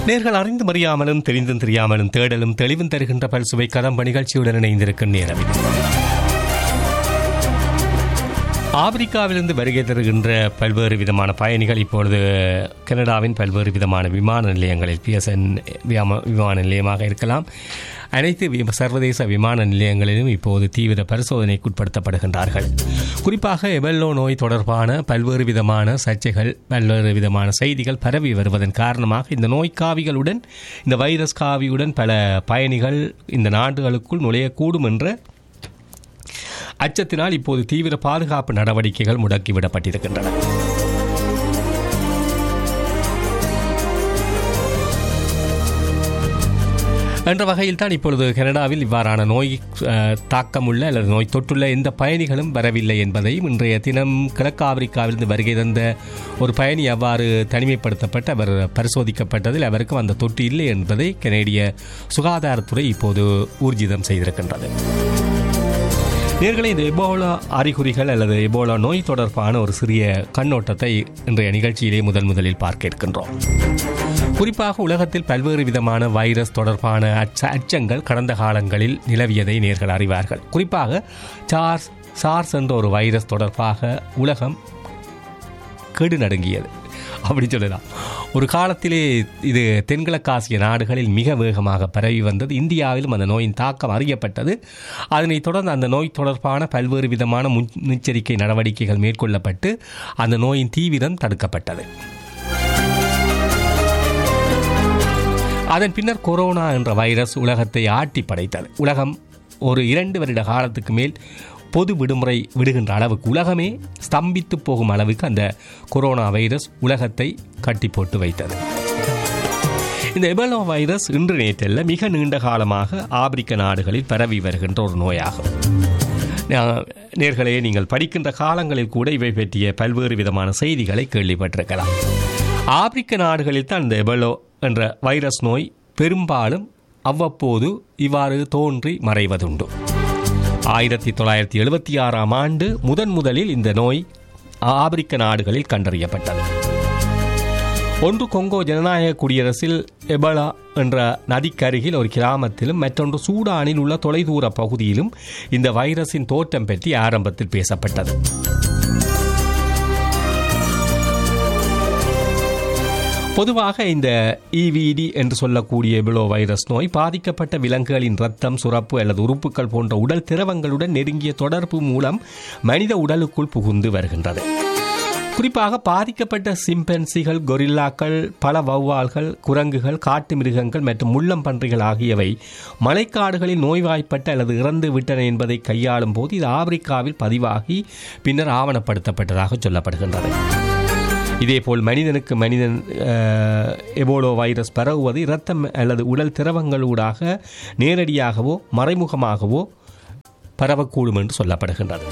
நேர்கள் அறிந்தும் அறியாமலும் தெரிந்தும் தெரியாமலும் தேடலும் தெளிவும் தருகின்ற பல்சுவை கதம்ப நிகழ்ச்சியுடன் இணைந்திருக்கும் நேரம் இது. ஆப்பிரிக்காவிலிருந்து வருகை தருகின்ற பல்வேறு விதமான பயணிகள் இப்பொழுது கனடாவின் பல்வேறு விதமான விமான நிலையங்களில் பிஎஸ்என் விமான நிலையமாக இருக்கலாம் அனைத்து வி- சர்வதேச விமான நிலையங்களிலும் இப்போது தீவிர பரிசோதனைக்குட்படுத்தப்படுகின்றார்கள் குறிப்பாக எபெல்லோ நோய் தொடர்பான பல்வேறு விதமான சர்ச்சைகள் பல்வேறு விதமான செய்திகள் பரவி வருவதன் காரணமாக இந்த நோய் காவிகளுடன் இந்த வைரஸ் காவியுடன் பல பயணிகள் இந்த நாடுகளுக்குள் நுழையக்கூடும் என்ற அச்சத்தினால் இப்போது தீவிர பாதுகாப்பு நடவடிக்கைகள் முடக்கிவிடப்பட்டிருக்கின்றன என்ற வகையில் தான் இப்பொழுது கனடாவில் இவ்வாறான நோய் அஹ், தாக்கமுள்ள அல்லது நோய் தொற்றுள்ள எந்த பயணிகளும் வரவில்லை என்பதையும் இன்றைய தினம் கிழக்கு ஆப்பிரிக்காவிலிருந்து வருகை தந்த ஒரு பயணி அவ்வாறு தனிமைப்படுத்தப்பட்டு அவர் பரிசோதிக்கப்பட்டதில் அவருக்கும் அந்த தொற்று இல்லை என்பதை கனேடிய சுகாதாரத்துறை இப்போது ஊர்ஜிதம் செய்திருக்கின்றது நேர்களை இந்த எபோலா அறிகுறிகள் அல்லது எபோலா நோய் தொடர்பான ஒரு சிறிய கண்ணோட்டத்தை இன்றைய நிகழ்ச்சியிலே முதல் முதலில் பார்க்க இருக்கின்றோம் குறிப்பாக உலகத்தில் பல்வேறு விதமான வைரஸ் தொடர்பான அச்ச அச்சங்கள் கடந்த காலங்களில் நிலவியதை நேர்கள் அறிவார்கள் குறிப்பாக சார்ஸ் சார்ஸ் என்ற ஒரு வைரஸ் தொடர்பாக உலகம் கெடு நடுங்கியது அப்படி சொல்லலாம் ஒரு காலத்திலே இது தென்கிழக்காசிய நாடுகளில் மிக வேகமாக பரவி வந்தது இந்தியாவிலும் அந்த நோயின் தாக்கம் அறியப்பட்டது அதனைத் தொடர்ந்து அந்த நோய் தொடர்பான பல்வேறு விதமான முன்னெச்சரிக்கை நடவடிக்கைகள் மேற்கொள்ளப்பட்டு அந்த நோயின் தீவிரம் தடுக்கப்பட்டது அதன் பின்னர் கொரோனா என்ற வைரஸ் உலகத்தை ஆட்டி படைத்தது உலகம் ஒரு இரண்டு வருட காலத்துக்கு மேல் பொது விடுமுறை விடுகின்ற அளவுக்கு உலகமே ஸ்தம்பித்து போகும் அளவுக்கு அந்த கொரோனா வைரஸ் உலகத்தை கட்டி போட்டு வைத்தது இந்த எபோலா வைரஸ் இன்று நேற்றல்ல மிக நீண்ட காலமாக ஆப்பிரிக்க நாடுகளில் பரவி வருகின்ற ஒரு நோயாகும் நா- நேர்களே நீங்கள் படிக்கின்ற காலங்களில் கூட இவை பற்றிய பல்வேறு விதமான செய்திகளை கேள்விப்பட்டிருக்கலாம் ஆப்பிரிக்க நாடுகளில் தான் இந்த எபோலோ என்ற வைரஸ் நோய் பெரும்பாலும் அவ்வப்போது இவ்வாறு தோன்றி மறைவதுண்டு ஆயிரத்தி தொள்ளாயிரத்தி எழுபத்தி ஆறாம் ஆண்டு முதன் முதலில் இந்த நோய் ஆப்பிரிக்க நாடுகளில் கண்டறியப்பட்டது ஒன்று கொங்கோ ஜனநாயக குடியரசில் எபலா என்ற நதிக்கருகில் ஒரு கிராமத்திலும் மற்றொன்று சூடானில் உள்ள தொலைதூர பகுதியிலும் இந்த வைரஸின் தோற்றம் பற்றி ஆரம்பத்தில் பேசப்பட்டது பொதுவாக இந்த இவிடி என்று சொல்லக்கூடிய எபிலோ வைரஸ் நோய் பாதிக்கப்பட்ட விலங்குகளின் ரத்தம் சுரப்பு அல்லது உறுப்புகள் போன்ற உடல் திரவங்களுடன் நெருங்கிய தொடர்பு மூலம் மனித உடலுக்குள் புகுந்து வருகின்றது குறிப்பாக பாதிக்கப்பட்ட சிம்பன்சிகள் கொரில்லாக்கள் பல வௌவால்கள் குரங்குகள் காட்டு மிருகங்கள் மற்றும் முள்ளம்பன்றிகள் ஆகியவை மழைக்காடுகளில் நோய்வாய்ப்பட்ட அல்லது இறந்து விட்டன என்பதை கையாளும் போது இது ஆப்பிரிக்காவில் பதிவாகி பின்னர் ஆவணப்படுத்தப்பட்டதாக சொல்லப்படுகின்றது இதேபோல் மனிதனுக்கு மனிதன் அஹ், எபோலோ வைரஸ் பரவுவது இரத்தம் அல்லது உடல் திரவங்களூடாக நேரடியாகவோ மறைமுகமாகவோ பரவக்கூடும் என்று சொல்லப்படுகின்றது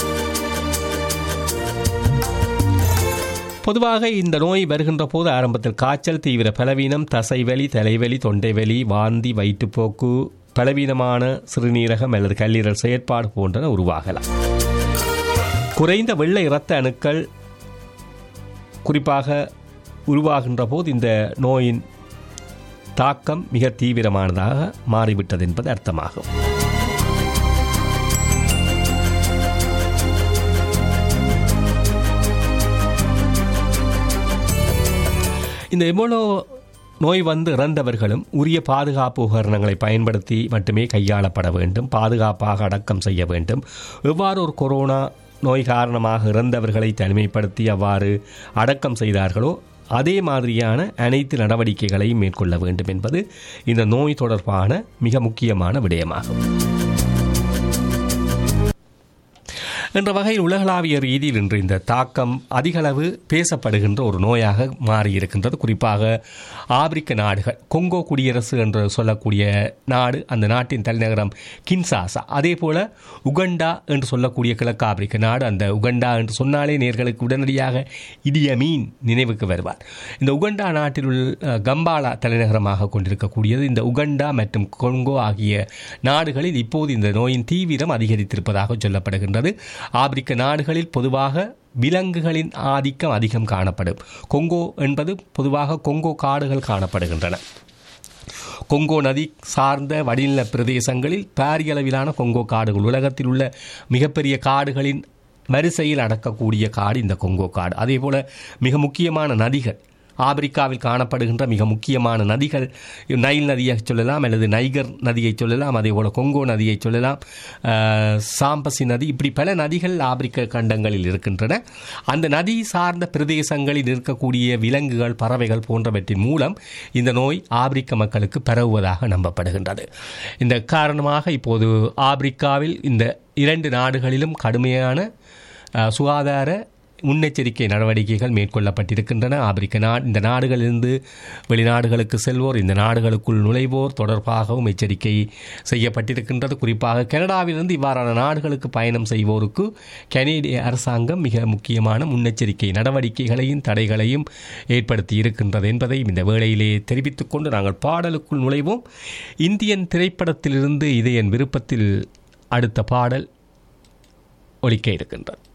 பொதுவாக இந்த நோய் வருகின்ற போது ஆரம்பத்தில் காய்ச்சல் தீவிர பலவீனம் தசைவலி தலைவலி தொண்டைவலி வாந்தி வயிற்றுப்போக்கு பலவீனமான சிறுநீரகம் அல்லது கல்லீரல் செயற்பாடு போன்றன உருவாகலாம் குறைந்த வெள்ளை இரத்த அணுக்கள் குறிப்பாக உருவாகின்ற போது இந்த நோயின் தாக்கம் மிக தீவிரமானதாக மாறிவிட்டது என்பது அர்த்தமாகும் இந்த எபோலோ நோய் வந்து இறந்தவர்களும் உரிய பாதுகாப்பு உபகரணங்களை பயன்படுத்தி மட்டுமே கையாளப்பட வேண்டும் பாதுகாப்பாக அடக்கம் செய்ய வேண்டும் எவ்வாறு ஒரு கொரோனா நோய் காரணமாக இறந்தவர்களை தனிமைப்படுத்தி அவ்வாறு அடக்கம் செய்தார்களோ அதே மாதிரியான அனைத்து நடவடிக்கைகளையும் மேற்கொள்ள வேண்டும் என்பது இந்த நோய் தொடர்பான மிக முக்கியமான விடயமாகும் என்ற வகையில் உலகளாவிய ரீதியில் இன்று இந்த தாக்கம் அதிகளவு பேசப்படுகின்ற ஒரு நோயாக மாறியிருக்கின்றது குறிப்பாக ஆப்பிரிக்க நாடுகள் கொங்கோ குடியரசு என்று சொல்லக்கூடிய நாடு அந்த நாட்டின் தலைநகரம் கின்சாசா அதே போல உகண்டா என்று சொல்லக்கூடிய கிழக்கு ஆப்பிரிக்க நாடு அந்த உகண்டா என்று சொன்னாலே நேர்களுக்கு உடனடியாக இடியமீன் நினைவுக்கு வருவார் இந்த உகண்டா நாட்டில் உள்ள கம்பாலா தலைநகரமாக கொண்டிருக்கக்கூடியது இந்த உகண்டா மற்றும் கொங்கோ ஆகிய நாடுகளில் இப்போது இந்த நோயின் தீவிரம் அதிகரித்திருப்பதாக சொல்லப்படுகின்றது ஆப்பிரிக்க நாடுகளில் பொதுவாக விலங்குகளின் ஆதிக்கம் அதிகம் காணப்படும் கொங்கோ என்பது பொதுவாக கொங்கோ காடுகள் காணப்படுகின்றன கொங்கோ நதி சார்ந்த வடிநில பிரதேசங்களில் பாரிய அளவிலான கொங்கோ காடுகள் உலகத்தில் உள்ள மிகப்பெரிய காடுகளின் வரிசையில் அடக்கக்கூடிய காடு இந்த கொங்கோ காடு அதே போல மிக முக்கியமான நதிகள் ஆப்பிரிக்காவில் காணப்படுகின்ற மிக முக்கியமான நதிகள் நைல் நதியை சொல்லலாம் அல்லது நைகர் நதியை சொல்லலாம் அதே போல் கொங்கோ நதியை சொல்லலாம் அஹ், சாம்பசி நதி இப்படி பல நதிகள் ஆப்பிரிக்க கண்டங்களில் இருக்கின்றன அந்த நதி சார்ந்த பிரதேசங்களில் இருக்கக்கூடிய விலங்குகள் பறவைகள் போன்றவற்றின் மூலம் இந்த நோய் ஆப்பிரிக்க மக்களுக்கு பரவுவதாக நம்பப்படுகின்றது இந்த காரணமாக இப்போது ஆப்பிரிக்காவில் இந்த இரண்டு நாடுகளிலும் கடுமையான அஹ், சுகாதார முன்னெச்சரிக்கை நடவடிக்கைகள் மேற்கொள்ளப்பட்டிருக்கின்றன ஆப்பிரிக்க நா இந்த நாடுகளிலிருந்து வெளிநாடுகளுக்கு செல்வோர் இந்த நாடுகளுக்குள் நுழைவோர் தொடர்பாகவும் எச்சரிக்கை செய்யப்பட்டிருக்கின்றது குறிப்பாக கனடாவிலிருந்து இவ்வாறான நாடுகளுக்கு பயணம் செய்வோருக்கு கனேடிய அரசாங்கம் மிக முக்கியமான முன்னெச்சரிக்கை நடவடிக்கைகளையும் தடைகளையும் ஏற்படுத்தி இருக்கின்றது என்பதையும் இந்த வேளையிலே தெரிவித்துக் கொண்டு நாங்கள் பாடலுக்குள் நுழைவோம் இந்தியன் திரைப்படத்திலிருந்து இது என் விருப்பத்தில் அடுத்த பாடல் ஒலிக்க இருக்கின்றது